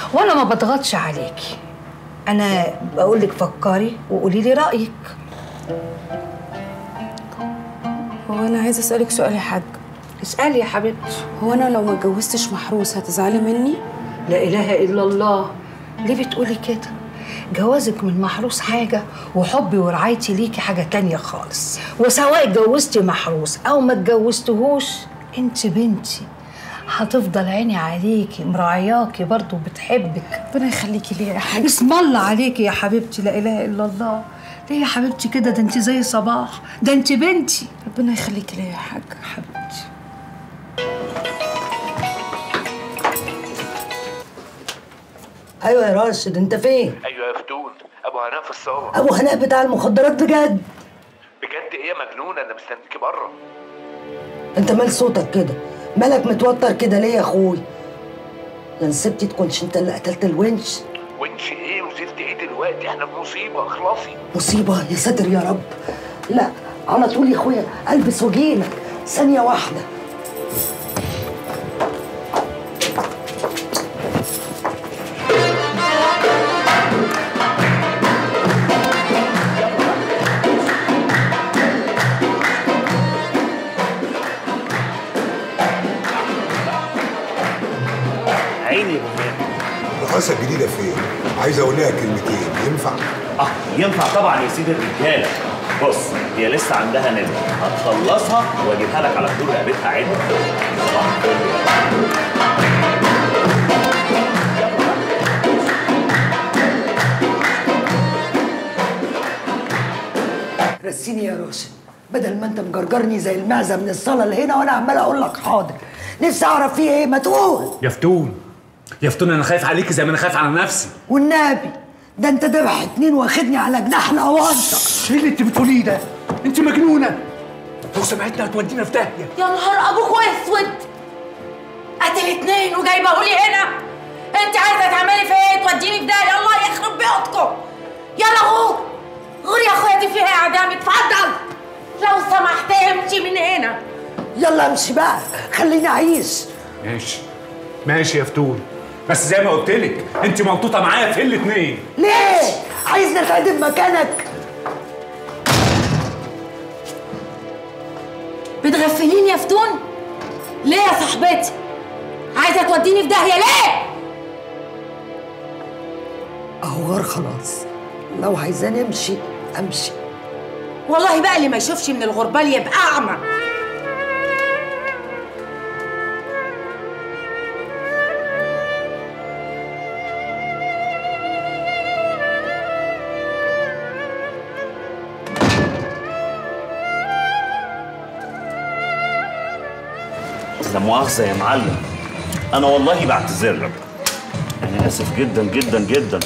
وانا ما بضغطش عليكي انا بقول لك فكري وقولي لي رايك هو انا عايزه اسالك سؤال يا حاج اسالي يا حبيبتي هو انا لو ما اتجوزتش محروس هتزعلي مني لا اله الا الله ليه بتقولي كده جوازك من محروس حاجة وحبي ورعايتي ليكي حاجة تانية خالص وسواء اتجوزتي محروس أو ما اتجوزتهوش انت بنتي هتفضل عيني عليكي مراعياكي برضو بتحبك ربنا يخليكي ليا يا حاج اسم الله عليكي يا حبيبتي لا إله إلا الله ليه يا حبيبتي كده ده انت زي صباح ده انت بنتي ربنا يخليكي ليا يا حاج حبيبتي ايوه يا راشد انت فين ايوه يا فتون ابو هناء في الصاله ابو هناء بتاع المخدرات بجد بجد ايه يا مجنونه انا مستنيكي بره انت مال صوتك كده مالك متوتر كده ليه يا اخوي يا نسيبتي تكونش انت اللي قتلت الونش ونش ايه وزفت ايه دلوقتي احنا في مصيبه اخلصي مصيبه يا ساتر يا رب لا على طول يا اخويا البس واجيلك ثانيه واحده عيني يا بهناء الرقاصة الجديدة فين؟ عايز أقول لها كلمتين ينفع؟ اه ينفع طبعا يا سيدي الرجاله بص هي لسه عندها نمر هتخلصها واجيبها لك على حدود رقبتها عدل صباح الفل. رسيني يا راشد بدل ما انت مجرجرني زي المعزه من الصاله اللي هنا وانا عمال اقول لك حاضر نفسي اعرف فيه ايه ما تقول يا فتون يا فتون انا خايف عليكي زي ما انا خايف على نفسي والنبي ده انت ذبح اتنين واخدني على جناح الاوانطه ايه اللي انت بتقوليه ده انت مجنونه لو سمعتنا هتودينا في داهيه يا نهار ابوك اسود قتل اتنين وجايبه لي هنا انت عايزه تعملي في ايه توديني في داهيه الله يخرب بيوتكم يلا غور غور يا اخويا دي فيها اعدام اتفضل لو سمحت امشي من هنا يلا امشي بقى خليني اعيش ماشي ماشي يا فتون بس زي ما قلت لك انت ملطوطه معايا في الاتنين ليه عايزني اتعدم مكانك بتغفليني يا فتون ليه يا صاحبتي عايزه توديني في داهيه ليه اهو غار خلاص لو عايزاني امشي امشي والله بقى اللي ما يشوفش من الغربال يبقى اعمى لا مؤاخذة يا معلم أنا والله بعتذر لك أنا آسف جدا جدا جدا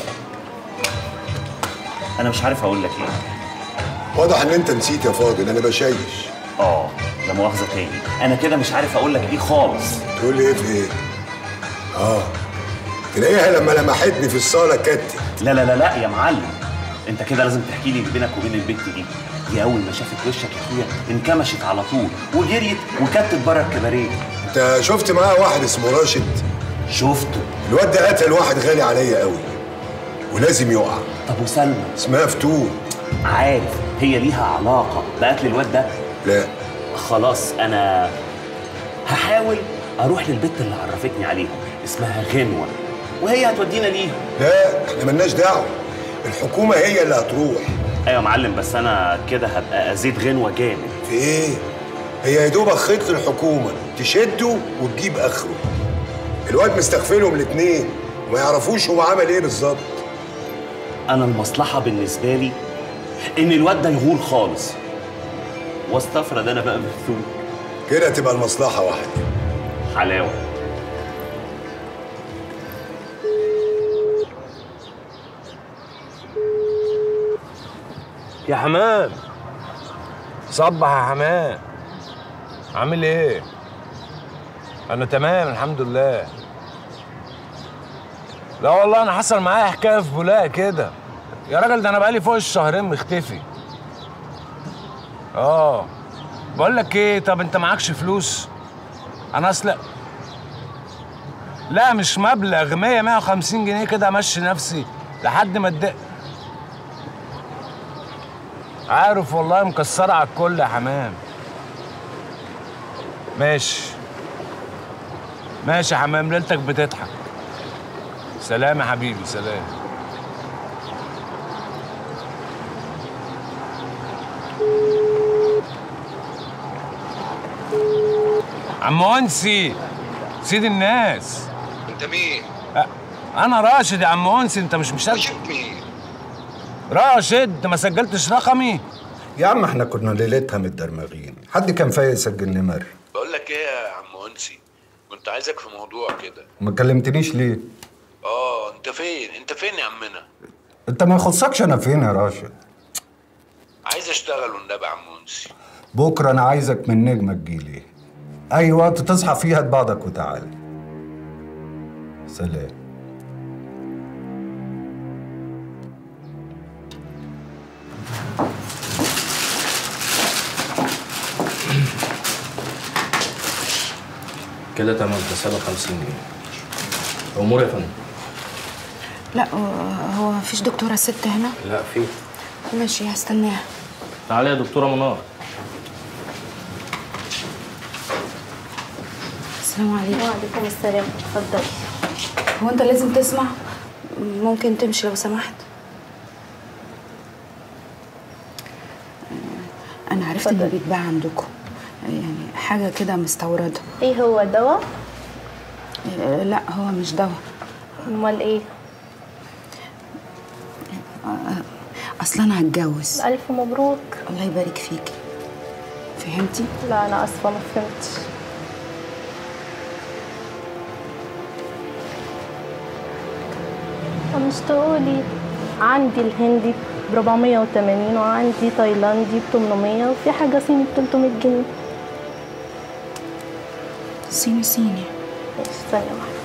أنا مش عارف أقول لك إيه واضح إن أنت نسيت يا فاضل أنا بشيش آه لا مؤاخذة تاني أنا كده مش عارف أقول لك إيه خالص تقول لي إيه في إيه؟ آه تلاقيها لما لمحتني في الصالة كتت لا لا لا لا يا معلم أنت كده لازم تحكي لي بينك وبين البنت دي دي أول ما شافت وشك يا أخويا انكمشت على طول وجريت وكتت بره الكباريه أنت شفت معاه واحد اسمه راشد؟ شفته الواد ده قتل واحد غالي عليا قوي ولازم يقع طب وسلمى اسمها فتون عارف هي ليها علاقة بقتل الواد ده لا خلاص أنا هحاول أروح للبت اللي عرفتني عليهم اسمها غنوة وهي هتودينا ليهم لا احنا ملناش دعوة الحكومة هي اللي هتروح أيوة يا معلم بس أنا كده هبقى أزيد غنوة جامد في ايه؟ هي يا دوبك خيط الحكومة تشده وتجيب اخره الواد مستغفلهم الاتنين وما يعرفوش هو عمل ايه بالظبط أنا المصلحة بالنسبة لي إن الواد ده يغول خالص واستفرد أنا بقى بالثوم كده تبقى المصلحة واحدة حلاوة يا حمام صبح يا حمام عامل ايه انا تمام الحمد لله لا والله انا حصل معايا حكايه في بولاق كده يا راجل ده انا بقالي فوق الشهرين مختفي اه بقول لك ايه طب انت معكش فلوس انا اصل لا مش مبلغ 100 150 جنيه كده امشي نفسي لحد ما اتدق عارف والله مكسره على الكل يا حمام ماشي ماشي يا حمام ليلتك بتضحك سلام يا حبيبي سلام عم انسي سيد الناس انت مين؟ أ- انا راشد يا عم انسي انت مش مشارك راشد مين؟ راشد ما سجلتش رقمي يا عم احنا كنا ليلتها متدرمغين حد كان فايق يسجل نمر بقول لك ايه يا عم انسي كنت عايزك في موضوع كده ما كلمتنيش ليه اه انت فين انت فين يا عمنا انت ما يخصكش انا فين يا راشد عايز اشتغل والنبي يا عم انسي بكره انا عايزك من نجمه تجيلي اي وقت تصحى فيه هات بعضك وتعالى سلام كده تمام حسابك 50 جنيه امور يا فندم لا هو- هو مفيش دكتورة ست هنا لا في ماشي هستناها تعالي يا دكتوره منار السلام عليكم وعليكم السلام اتفضلي هو انت لازم تسمع ممكن تمشي لو سمحت انا عرفت انه بيتباع عندكم يعني حاجه كده مستورده ايه هو دواء آه، لا هو مش دواء امال ايه اصلا انا هتجوز الف مبروك الله يبارك فيكي فهمتي لا انا اسفه ما فهمتش طب مش تقولي عندي الهندي ب 480 وعندي تايلاندي ب 800 وفي حاجه صيني ب 300 جنيه صيني صيني ماشي ثانيه واحده